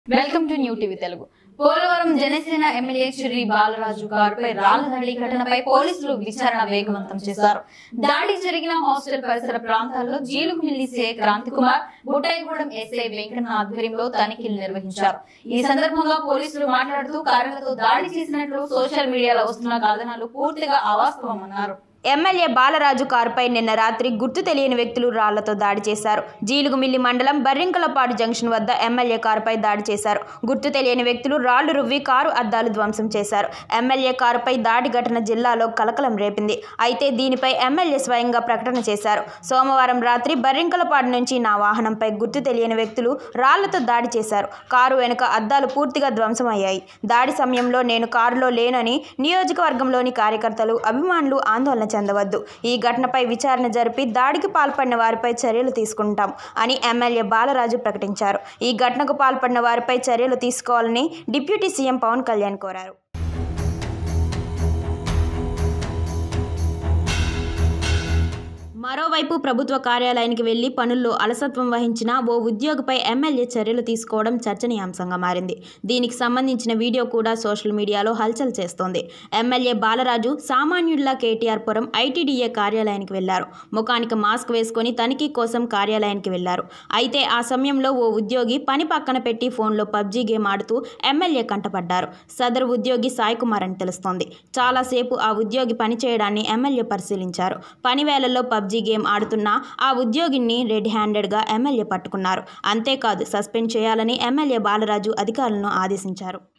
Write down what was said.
welcome to new TV Telugu Polavaram Janasena MLA Chirri Balaraju గారిపై రాళ్ల దాడి ఘటనపై పోలీసులు విచారణ వేగవంతం చేశారు దాడి జరిగిన హాస్టల్ పరిసర ప్రాంతాల్లో Jeelugumilli CI Kranthi Kumar Buttayagudem SI Venkanna ఆధ్వర్యంలో తనిఖీలు నిర్వహించారు ఈ సందర్భంగా పోలీసులు మాట్లాడుతూ కార్లతో దాడి చేసినట్లు సోషల్ మీడియాలో వస్తున్న కథనాలు పూర్తిగా అవాస్తవమన్నారు ఎమ్మెల్యే బాలరాజు కారుపై నిన్న రాత్రి గుర్తు తెలియని వ్యక్తులు రాళ్లతో దాడి చేశారు జీలుగుమిల్లి మండలం బర్రింకలపాడు జంక్షన్ వద్ద ఎమ్మెల్యే కారుపై దాడి చేశారు గుర్తు తెలియని వ్యక్తులు రాళ్లు రువ్వి కారు అద్దాలు ధ్వంసం చేశారు ఎమ్మెల్యే కారుపై దాడి ఘటన జిల్లాలో కలకలం రేపింది అయితే దీనిపై ఎమ్మెల్యే స్వయంగా ప్రకటన చేశారు సోమవారం రాత్రి బర్రింకలపాడు నుంచి నా వాహనంపై గుర్తు తెలియని వ్యక్తులు రాళ్లతో దాడి చేశారు కారు వెనుక అద్దాలు పూర్తిగా ధ్వంసమయ్యాయి దాడి సమయంలో నేను కారులో లేనని నియోజకవర్గంలోని కార్యకర్తలు అభిమానులు ఆందోళన చెందవద్దు ఈ ఘటనపై విచారణ జరిపి దాడికి పాల్పడిన వారిపై చర్యలు తీసుకుంటాం అని ఎమ్మెల్యే బాలరాజు ప్రకటించారు ఈ ఘటనకు పాల్పడిన వారిపై చర్యలు తీసుకోవాలని డిప్యూటీ సీఎం పవన్ కళ్యాణ్ కోరారు మరోవైపు ప్రభుత్వ కార్యాలయానికి వెళ్లి పనుల్లో అలసత్వం వహించిన ఓ ఉద్యోగిపై ఎమ్మెల్యే చర్యలు తీసుకోవడం చర్చనీయాంశంగా మారింది దీనికి సంబంధించిన వీడియో కూడా సోషల్ మీడియాలో హల్చల్ చేస్తోంది ఎమ్మెల్యే బాలరాజు సామాన్యుడిలా కేటీఆర్ పురం ఐటీడీఏ కార్యాలయానికి వెళ్లారు ముఖానికి మాస్క్ వేసుకొని తనిఖీ కోసం కార్యాలయానికి వెళ్లారు అయితే ఆ సమయంలో ఓ ఉద్యోగి పని పక్కన పెట్టి ఫోన్లో పబ్జీ గేమ్ ఆడుతూ ఎమ్మెల్యే కంటపడ్డారు సదరు ఉద్యోగి సాయి కుమార్ అని తెలుస్తోంది చాలాసేపు ఆ ఉద్యోగి పని చేయడాన్ని ఎమ్మెల్యే పరిశీలించారు పని వేళల్లో పబ్జీ గేమ్ ఆడుతున్న ఆ ఉద్యోగిని రెడ్ హ్యాండెడ్గా ఎమ్మెల్యే పట్టుకున్నారు అంతేకాదు సస్పెండ్ చేయాలని ఎమ్మెల్యే బాలరాజు అధికారులను ఆదేశించారు